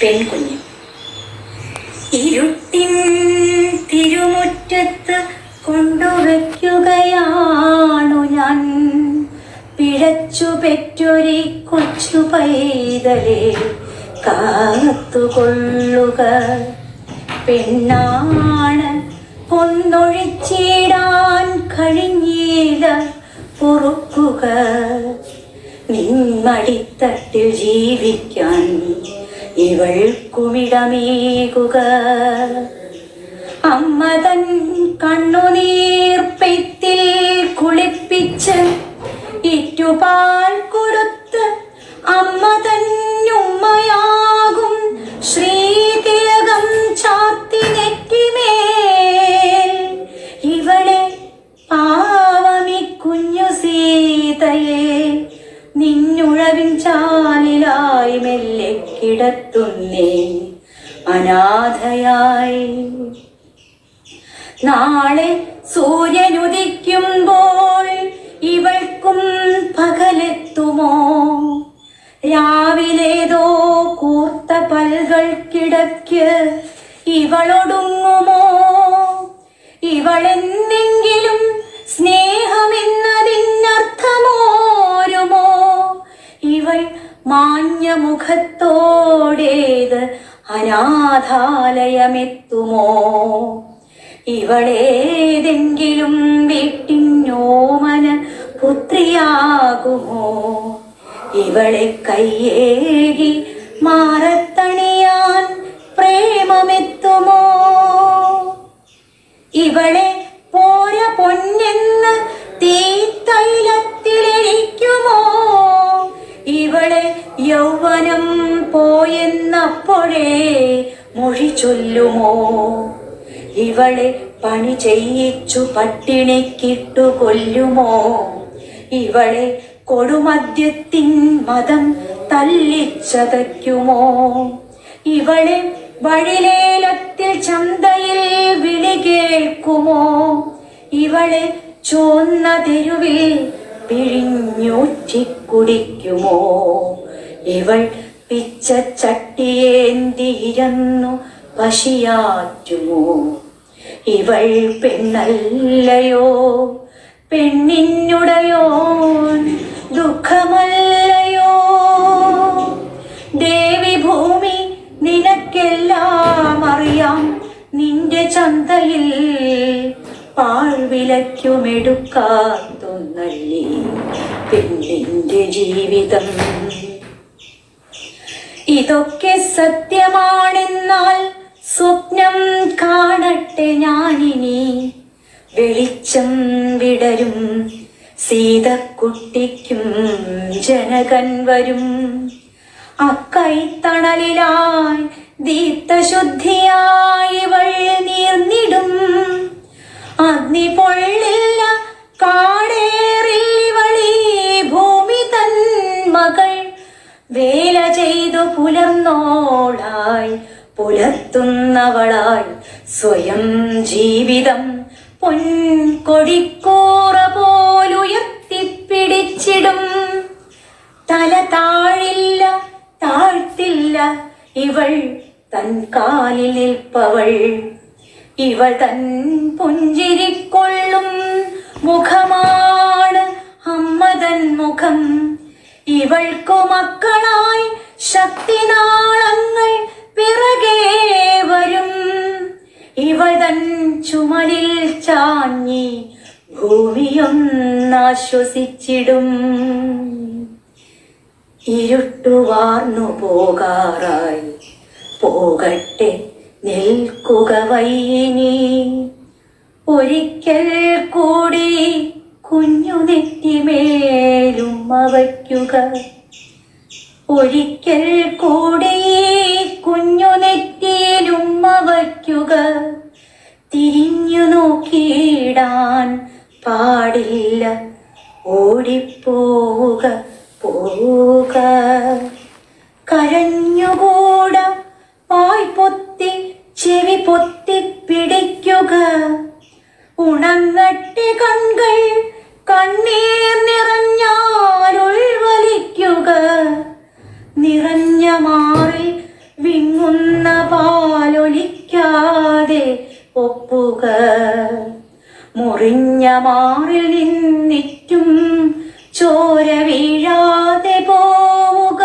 പെൺകുഞ്ഞ് ഇരുട്ടിൻ തിരുമുറ്റത്ത് കൊണ്ടുവയ്ക്കുകയാണു ഞാൻ പിഴച്ചു പെറ്റൊരി കൊച്ചു പൈതലെ കാത്തുകൊള്ളുക പെണ്ണാണ് കൊന്നൊഴിച്ചിടാൻ കഴിഞ്ഞില്ല പൊറുക്കുക നിന്മടിത്തട്ടിൽ ജീവിക്കാൻ ഇവൾക്കുമിടമേകുക അമ്മ തൻ കണ്ണുനീർപ്പെയ്ത്തിൽ കുളിപ്പിച്ച് ഇറ്റുപാൽ കൊടുത്ത് അമ്മ തന്നുമ്മയാകും ശ്രീതിലകം ചാത്തി നെറ്റിമേൽ ഇവളെ പാവമി കുഞ്ഞു സീതയെ നിന്നുഴവിൻ ചാലിലായി മെല്ലെ കിടത്തുന്നേ അനാഥയായി നാളെ സൂര്യനുദിക്കുമ്പോൾ ഇവൾക്കും പകലെത്തുമോ രാവിലേതോ കൂർത്ത പൽകൾക്കിടയ്ക്ക് ഇവളൊടുങ്ങുമോ ഇവളെന്തെങ്കിലും സ്നേഹമെന്നതിനർത്ഥമോരുമോ ഇവൾ മാഞ്ഞ മുഖത്തോടേത് അനാഥാലയമെത്തുമോ ഇവളേതെങ്കിലും വീട്ടിന്നോമന പുത്രിയാകുമോ ഇവളെ കയ്യേകി മാറത്തണിയാൻ പ്രേമമെത്തുമോ ഇവളെ പോര പൊന്നെന്ന് തീത്തൈലത്തിലെരിക്കുമോ ഇവളെ യൗവനം പോയെന്നപ്പോഴേ മൊഴി ചൊല്ലുമോ ഇവളെ പണി ചെയ്യിച്ചു പട്ടിണിക്കിട്ടു കൊല്ലുമോ ഇവളെ കൊടുമദ്യത്തിൻ മതം തല്ലിച്ചതയ്ക്കുമോ ഇവളെ വഴിലേലത്തിൽ ചന്തയിൽ വിളി കേൾക്കുമോ ഇവളെ ചോന്ന തെരുവിൽ പിഴിഞ്ഞൂറ്റി കുടിക്കുമോ ഇവൾ പിച്ച ചട്ടിയേന്തിയിരുന്നു പശിയാറ്റുമോ ഇവൾ പെണ്ണല്ലയോ പെണ്ണിനുടയോ ദുഃഖമല്ലയോ ദേവി ഭൂമി നിനക്കെല്ലാം അറിയാം നിന്റെ ചന്തയിൽ പാഴ്വിലയ്ക്കുമെടുക്കാത്തൊന്നല്ലേ പെണ്ണിന്റെ ജീവിതം ഇതൊക്കെ സത്യമാണെന്നാൽ സ്വപ്നം കാണട്ടെ ഞാനിനി വെളിച്ചം വിടരും സീതക്കുട്ടിക്കും ജനകൻ വരും അക്കൈത്തണലിലായി ദീപ്തശുദ്ധിയായി ഇവൾ നീർന്നിടും അഗ്നി പൊള്ളില്ല കാടേറിവളീ ഭൂമി തൻ മകൾ വേല ചെയ്തു പുലർന്നോളായി പുലർത്തുന്നവളായി സ്വയം ജീവിതം പൊൻകൊടിക്കൂറ പോലുയർത്തിപ്പിടിച്ചിടും തല താഴില്ല താഴ്ത്തില്ല ഇവൾ തൻ കാലിൽ നിൽപ്പവൾ ഇവൾ തൻ പുഞ്ചിരിക്കൊള്ളും മുഖമാണ് അമ്മതൻ മുഖം ഇവൾക്കു മക്കളായി ശക്തിനാളങ്ങൾ പിറകെ വരും ഇവൾ തൻ ചുമലിൽ ചാഞ്ഞി ഭൂമിയൊന്നാശ്വസിച്ചിടും ഇരുട്ടുവാർന്നു പോകാറായി പോകട്ടെ നിൽക്കുക വൈനി ഒരിക്കൽ കൂടി കുഞ്ഞു നെറ്റിമേലും വയ്ക്കുക ഒരിക്കൽ കൂടി കുഞ്ഞു നെറ്റിയിലും വയ്ക്കുക തിരിഞ്ഞു നോക്കിയിടാൻ പാടില്ല ഓടിപ്പോവുക പോവുക കരഞ്ഞുകൂട വായ് പൊത്തി ചെവി പൊത്തി പിടിക്കുക ഉണങ്ങട്ടെ കൺകൾ കണ്ണീർ നിറഞ്ഞാൽ ഉൾവലിക്കുക നിറഞ്ഞ മാറിൽ വിങ്ങ മുറിഞ്ഞ മാറിൽ നിന്നിറ്റും ചോര വീഴാതെ പോവുക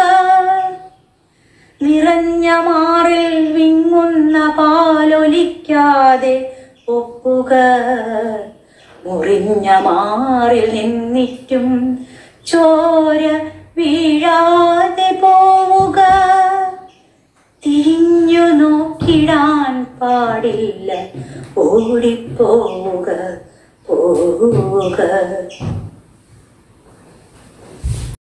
നിറഞ്ഞ മാറിൽ വിങ്ങുന്ന പാലൊലിക്കാതെ ഒപ്പുക മുറിഞ്ഞ മാറിൽ നിന്നിറ്റും ചോര വീഴാതെ പോവുക തിരിഞ്ഞു നോക്കിടാൻ പാടില്ല ഓടിപ്പോവുക പോവുക